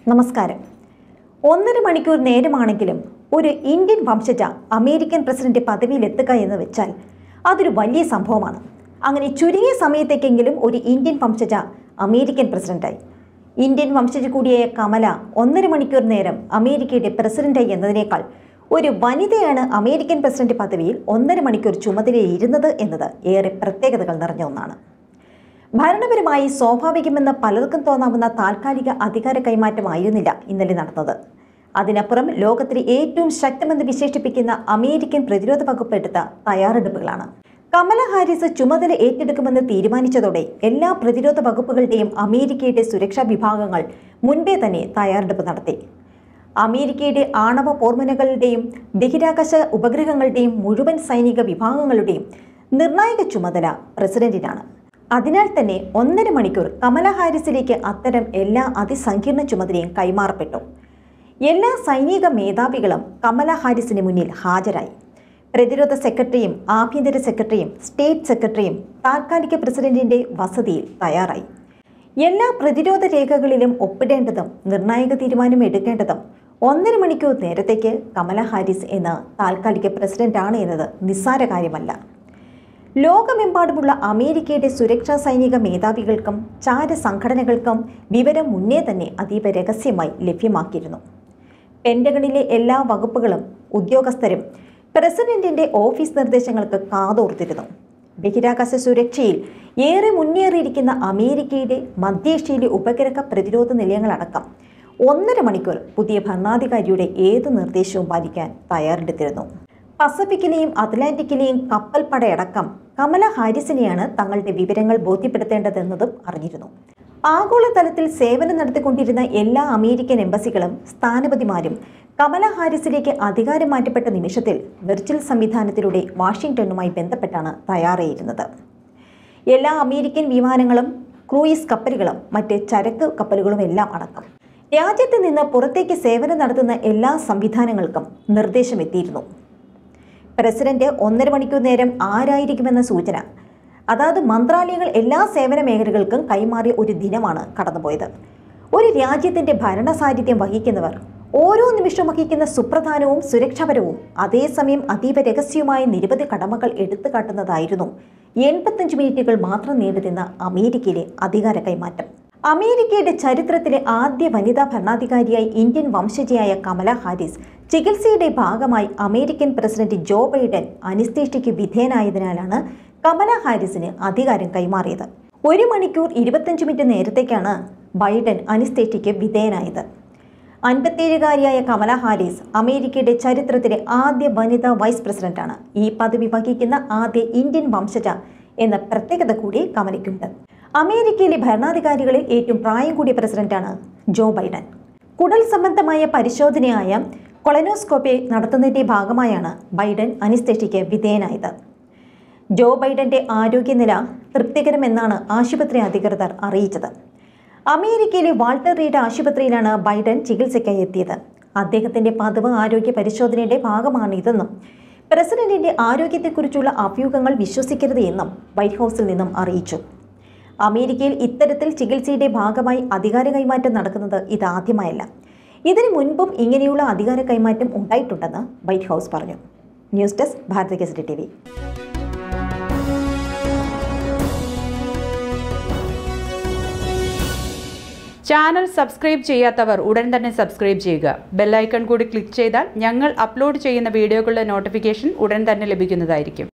നമസ്കാരം ഒന്നര മണിക്കൂർ നേരമാണെങ്കിലും ഒരു ഇന്ത്യൻ വംശജ അമേരിക്കൻ പ്രസിഡന്റ് പദവിയിലെത്തുക എന്ന് വെച്ചാൽ അതൊരു വലിയ സംഭവമാണ് അങ്ങനെ ചുരുങ്ങിയ സമയത്തേക്കെങ്കിലും ഒരു ഇന്ത്യൻ വംശജ അമേരിക്കൻ പ്രസിഡന്റായി ഇന്ത്യൻ വംശജ കൂടിയായ കമല ഒന്നര മണിക്കൂർ നേരം അമേരിക്കയുടെ പ്രസിഡന്റായി എന്നതിനേക്കാൾ ഒരു വനിതയാണ് അമേരിക്കൻ പ്രസിഡന്റ് പദവിയിൽ ഒന്നര മണിക്കൂർ ചുമതലയിരുന്നത് എന്നത് ഏറെ പ്രത്യേകതകൾ നിറഞ്ഞ ഒന്നാണ് ഭരണപരമായി സ്വാഭാവികമെന്ന് പലർക്കും തോന്നാവുന്ന താൽക്കാലിക അധികാര കൈമാറ്റമായിരുന്നില്ല ഇന്നലെ നടന്നത് അതിനപ്പുറം ലോകത്തിലെ ഏറ്റവും ശക്തമെന്ന് വിശേഷിപ്പിക്കുന്ന അമേരിക്കൻ പ്രതിരോധ വകുപ്പ് എടുത്ത തയ്യാറെടുപ്പുകളാണ് കമല ഹാരിസ് ചുമതല ഏറ്റെടുക്കുമെന്ന് തീരുമാനിച്ചതോടെ എല്ലാ പ്രതിരോധ വകുപ്പുകളുടെയും അമേരിക്കയുടെ സുരക്ഷാ വിഭാഗങ്ങൾ മുൻപേ തന്നെ തയ്യാറെടുപ്പ് നടത്തി അമേരിക്കയുടെ ആണവ പോർമുനകളുടെയും ബഹിരാകാശ ഉപഗ്രഹങ്ങളുടെയും മുഴുവൻ സൈനിക വിഭാഗങ്ങളുടെയും നിർണായക ചുമതല പ്രസിഡന്റിനാണ് അതിനാൽ തന്നെ ഒന്നര മണിക്കൂർ കമല ഹാരിസിലേക്ക് അത്തരം എല്ലാ അതിസങ്കീർണ ചുമതലയും കൈമാറപ്പെട്ടു എല്ലാ സൈനിക മേധാവികളും കമല ഹാരിസിന് മുന്നിൽ ഹാജരായി പ്രതിരോധ സെക്രട്ടറിയും ആഭ്യന്തര സെക്രട്ടറിയും സ്റ്റേറ്റ് സെക്രട്ടറിയും താൽക്കാലിക പ്രസിഡന്റിന്റെ വസതിയിൽ തയ്യാറായി എല്ലാ പ്രതിരോധ രേഖകളിലും ഒപ്പിടേണ്ടതും നിർണായക തീരുമാനം എടുക്കേണ്ടതും ഒന്നര മണിക്കൂർ നേരത്തേക്ക് കമല ഹാരിസ് എന്ന താൽക്കാലിക പ്രസിഡന്റാണ് എന്നത് നിസ്സാര കാര്യമല്ല ലോകമെമ്പാടുമുള്ള അമേരിക്കയുടെ സുരക്ഷാ സൈനിക മേധാവികൾക്കും ചാര സംഘടനകൾക്കും വിവരം മുന്നേ തന്നെ അതീവ രഹസ്യമായി ലഭ്യമാക്കിയിരുന്നു പെന്റഗണിലെ എല്ലാ വകുപ്പുകളും ഉദ്യോഗസ്ഥരും പ്രസിഡന്റിന്റെ ഓഫീസ് നിർദ്ദേശങ്ങൾക്ക് കാതോർത്തിരുന്നു ബഹിരാകാശ സുരക്ഷയിൽ ഏറെ മുന്നേറിയിരിക്കുന്ന അമേരിക്കയുടെ മധ്യേഷ്യയിലെ ഉപഗ്രഹ പ്രതിരോധ നിലയങ്ങളടക്കം ഒന്നര മണിക്കൂർ പുതിയ ഭരണാധികാരിയുടെ ഏത് നിർദ്ദേശവും പാലിക്കാൻ തയ്യാറെടുത്തിരുന്നു പസഫിക്കിലെയും അറ്റ്ലാന്റിക്കിലെയും കപ്പൽ പടയടക്കം കമല ഹാരിസിനെയാണ് തങ്ങളുടെ വിവരങ്ങൾ ബോധ്യപ്പെടുത്തേണ്ടതെന്നതും അറിഞ്ഞിരുന്നു ആഗോളതലത്തിൽ സേവനം നടത്തിക്കൊണ്ടിരുന്ന എല്ലാ അമേരിക്കൻ എംബസികളും സ്ഥാനപതിമാരും കമല ഹാരിസിലേക്ക് അധികാരം മാറ്റപ്പെട്ട നിമിഷത്തിൽ വെർച്വൽ സംവിധാനത്തിലൂടെ വാഷിംഗ്ടണുമായി ബന്ധപ്പെട്ടാണ് തയ്യാറായിരുന്നത് എല്ലാ അമേരിക്കൻ വിമാനങ്ങളും ക്രൂയിസ് കപ്പലുകളും മറ്റ് ചരക്ക് കപ്പലുകളും എല്ലാം അടക്കം രാജ്യത്ത് നിന്ന് പുറത്തേക്ക് സേവനം നടത്തുന്ന എല്ലാ സംവിധാനങ്ങൾക്കും നിർദ്ദേശമെത്തിയിരുന്നു പ്രസിഡന്റ് ഒന്നര മണിക്കൂർ നേരം ആരായിരിക്കുമെന്ന സൂചന അതാത് മന്ത്രാലയങ്ങൾ എല്ലാ സേവന മേഖലകൾക്കും കൈമാറിയ ഒരു ദിനമാണ് കടന്നുപോയത് ഒരു രാജ്യത്തിന്റെ ഭരണസാന്നിധ്യം വഹിക്കുന്നവർ ഓരോ നിമിഷവും വഹിക്കുന്ന സുപ്രധാനവും സുരക്ഷാപരവും അതേസമയം അതീവ രഹസ്യവുമായ നിരവധി കടമകൾ എടുത്തു കാട്ടുന്നതായിരുന്നു എൺപത്തഞ്ച് മിനിറ്റുകൾ മാത്രം നീണ്ടുനിന്ന അമേരിക്കയിലെ അധികാര കൈമാറ്റം അമേരിക്കയുടെ ചരിത്രത്തിലെ ആദ്യ വനിതാ ഭരണാധികാരിയായി ഇന്ത്യൻ വംശജയായ കമല ഹാരിസ് ചികിത്സയുടെ ഭാഗമായി അമേരിക്കൻ പ്രസിഡന്റ് ജോ ബൈഡൻ അനിസ്തേഷ്യയ്ക്ക് വിധേയനായതിനാലാണ് കമല ഹാരിസിന് അധികാരം കൈമാറിയത് ഒരു മണിക്കൂർ ഇരുപത്തഞ്ച് മിനിറ്റ് നേരത്തേക്കാണ് ബൈഡൻ അനിസ്തേഷ്യയ്ക്ക് വിധേയനായത് അൻപത്തേഴുകാരിയായ കമല ഹാരിസ് അമേരിക്കയുടെ ചരിത്രത്തിലെ ആദ്യ വനിതാ വൈസ് പ്രസിഡന്റാണ് ഈ പദവി വഹിക്കുന്ന ആദ്യ ഇന്ത്യൻ വംശജ എന്ന പ്രത്യേകത കൂടി കമലയ്ക്കുണ്ട് അമേരിക്കയിലെ ഭരണാധികാരികളിൽ ഏറ്റവും പ്രായം കൂടിയ പ്രസിഡന്റാണ് ജോ ബൈഡൻ കുടൽ സംബന്ധമായ പരിശോധനയായ കൊളനോസ്കോപ്പി നടത്തുന്നതിന്റെ ഭാഗമായാണ് ബൈഡൻ അനിസ്തേഷ്യയ്ക്ക് വിധേയനായത് ജോ ബൈഡന്റെ ആരോഗ്യനില തൃപ്തികരമെന്നാണ് ആശുപത്രി അധികൃതർ അറിയിച്ചത് അമേരിക്കയിലെ വാൾട്ടർ റീഡ് ആശുപത്രിയിലാണ് ബൈഡൻ ചികിത്സയ്ക്കായി എത്തിയത് അദ്ദേഹത്തിന്റെ പതിവ് ആരോഗ്യ പരിശോധനയുടെ ഭാഗമാണ് ഇതെന്നും പ്രസിഡന്റിന്റെ ആരോഗ്യത്തെക്കുറിച്ചുള്ള അഭ്യൂഹങ്ങൾ വിശ്വസിക്കരുത് എന്നും വൈറ്റ് ഹൗസിൽ നിന്നും അറിയിച്ചു അമേരിക്കയിൽ ഇത്തരത്തിൽ ചികിത്സയുടെ ഭാഗമായി അധികാര കൈമാറ്റം നടക്കുന്നത് ഇതാദ്യമായല്ല ഇതിനു മുൻപും ഇങ്ങനെയുള്ള അധികാര കൈമാറ്റം ഉണ്ടായിട്ടുണ്ടെന്ന് വൈറ്റ് ഹൗസ് പറഞ്ഞു news desk Bharata Kesari T channel subscribe ചെയ്യാത്തവർ ഉടൻ തന്നെ സബ്സ്ക്രൈബ് ചെയ്യുക ബെല്ലൈക്കൺ കൂടി ക്ലിക്ക് ചെയ്താൽ ഞങ്ങൾ അപ്ലോഡ് ചെയ്യുന്ന വീഡിയോകളുടെ നോട്ടിഫിക്കേഷൻ ഉടൻ തന്നെ ലഭിക്കുന്നതായിരിക്കും